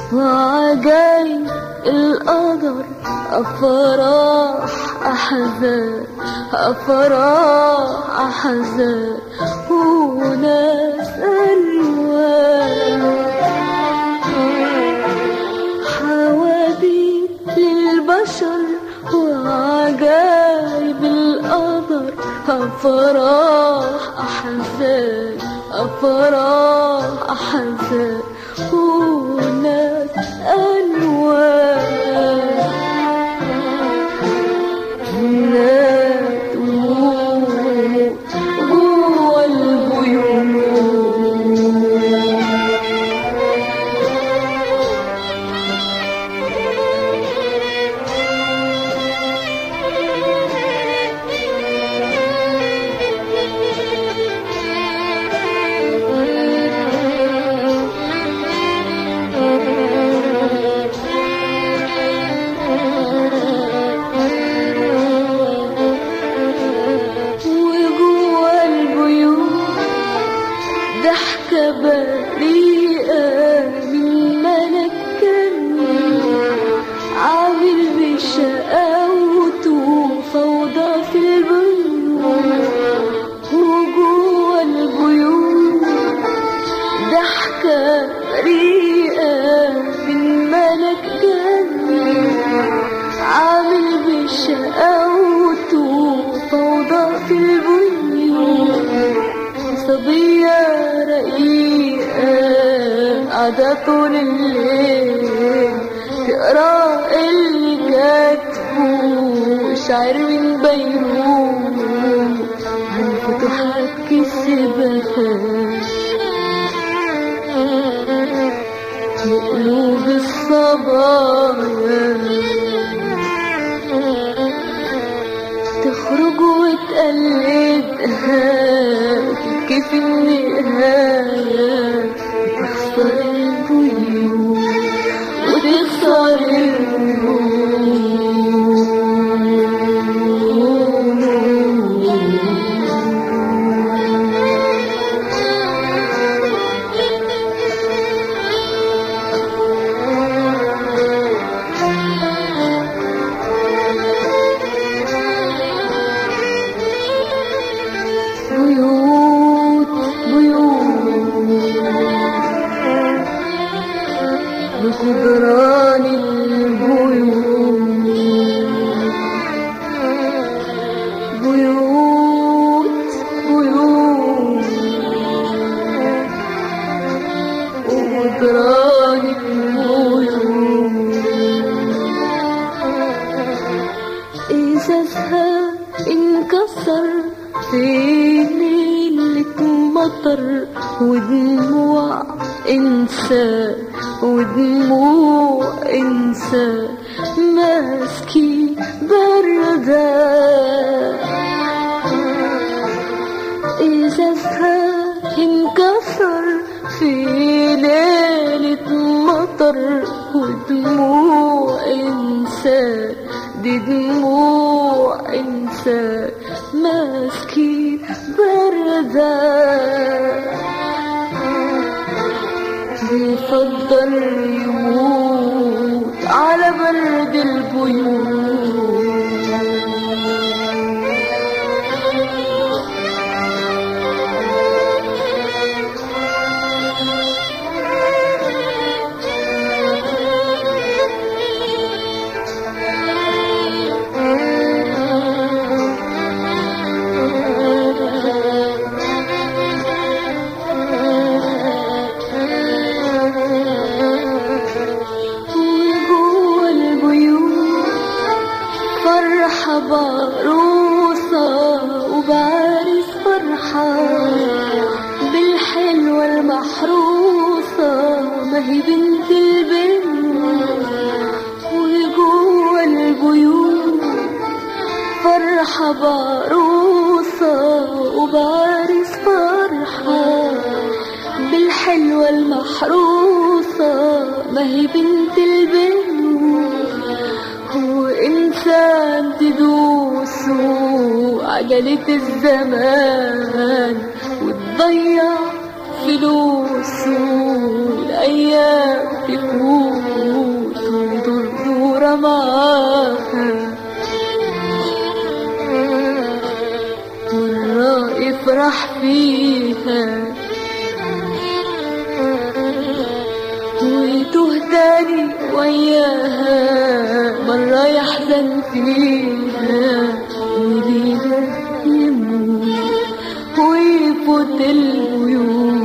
وعجايب القدر أفراح أحزان أفراح أحزان وناس ألوان حواديت للبشر وعجايب القدر أفراح أحزان أفراح أحزان وناس ألوان ناس دموع جوا البيوت وجوا البيوت ضحكة بريئة من ملك كريم عامل بشقاوته فوضى في البيوت وجوا البيوت ضحكة بريئة من ملك كريم عامل بشقاوته فوضى في البيوت صبية رقيقة قاعدة طول الليل تقرا اللي كاتبه شاعر من بيروت عن فتوحات كسبها قلوب الصبايا تخرج وتقلدها كيف النهاية تخسر البيوت وتخسر بيوت بيوت بجدران البيوت بيوت بيوت وجدران البيوت إزازها انكسر في ليلة مطر ودموع إنسان ودموع إنسان ماسكي بردة إزازها انكسر في ليلة مطر ودموع إنسان دي دموع إنسان ماسكي بردة بيفضل يموت على برد البيوت وجوا البيوت فرحة بعروسة وبعرس فرحة بالحلوة المحروسة ما هي بنت البنت وجوا البيوت فرحة بعروسة وبعرس فرحة بالحلوة المحروسة ما هي بنت البنت هو إنسان تدوسه عجلة الزمان وتضيع فلوسه الأيام تفوت معاها مرة يفرح فيها ويتوه تاني وياها مرة يحزن فيها وليها يموت ويفوت البيوت